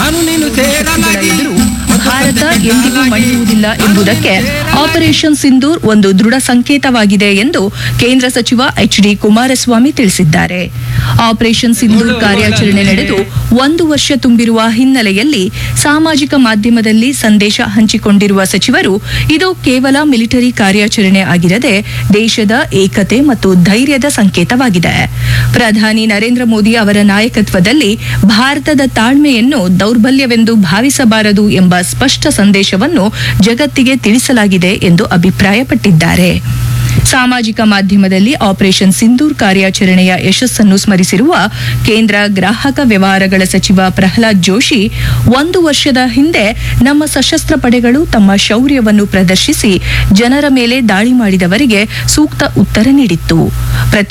ನಾನು ನೀನು ಸೇರಲಾಗಿ ಎದುರು ಭಾರತ ಎಂದಿಗೂ ಮಣಿಯುವುದಿಲ್ಲ ಎಂಬುದಕ್ಕೆ ಆಪರೇಷನ್ ಸಿಂಧೂರ್ ಒಂದು ದೃಢ ಸಂಕೇತವಾಗಿದೆ ಎಂದು ಕೇಂದ್ರ ಸಚಿವ ಎಚ್ ಡಿ ಕುಮಾರಸ್ವಾಮಿ ತಿಳಿಸಿದ್ದಾರೆ ಆಪರೇಷನ್ ಸಿಂಧೂರ್ ಕಾರ್ಯಾಚರಣೆ ನಡೆದು ಒಂದು ವರ್ಷ ತುಂಬಿರುವ ಹಿನ್ನೆಲೆಯಲ್ಲಿ ಸಾಮಾಜಿಕ ಮಾಧ್ಯಮದಲ್ಲಿ ಸಂದೇಶ ಹಂಚಿಕೊಂಡಿರುವ ಸಚಿವರು ಇದು ಕೇವಲ ಮಿಲಿಟರಿ ಕಾರ್ಯಾಚರಣೆ ಆಗಿರದೆ ದೇಶದ ಏಕತೆ ಮತ್ತು ಧೈರ್ಯದ ಸಂಕೇತವಾಗಿದೆ ಪ್ರಧಾನಿ ನರೇಂದ್ರ ಮೋದಿ ಅವರ ನಾಯಕತ್ವದಲ್ಲಿ ಭಾರತದ ತಾಳ್ಮೆಯನ್ನು ದೌರ್ಬಲ್ಯವೆಂದು ಭಾವಿಸಬಾರದು ಎಂಬ ಸ್ಪಷ್ಟ ಸಂದೇಶವನ್ನು ಜಗತ್ತಿಗೆ ತಿಳಿಸಲಾಗಿದೆ ಎಂದು ಅಭಿಪ್ರಾಯಪಟ್ಟಿದ್ದಾರೆ ಸಾಮಾಜಿಕ ಮಾಧ್ಯಮದಲ್ಲಿ ಆಪರೇಷನ್ ಸಿಂಧೂರ್ ಕಾರ್ಯಾಚರಣೆಯ ಯಶಸ್ಸನ್ನು ಸ್ಮರಿಸಿರುವ ಕೇಂದ್ರ ಗ್ರಾಹಕ ವ್ಯವಹಾರಗಳ ಸಚಿವ ಪ್ರಹ್ಲಾದ್ ಜೋಶಿ ಒಂದು ವರ್ಷದ ಹಿಂದೆ ನಮ್ಮ ಸಶಸ್ತ್ರ ಪಡೆಗಳು ತಮ್ಮ ಶೌರ್ಯವನ್ನು ಪ್ರದರ್ಶಿಸಿ ಜನರ ಮೇಲೆ ದಾಳಿ ಮಾಡಿದವರಿಗೆ ಸೂಕ್ತ ಉತ್ತರ ನೀಡಿತ್ತು ಪ್ರತಿ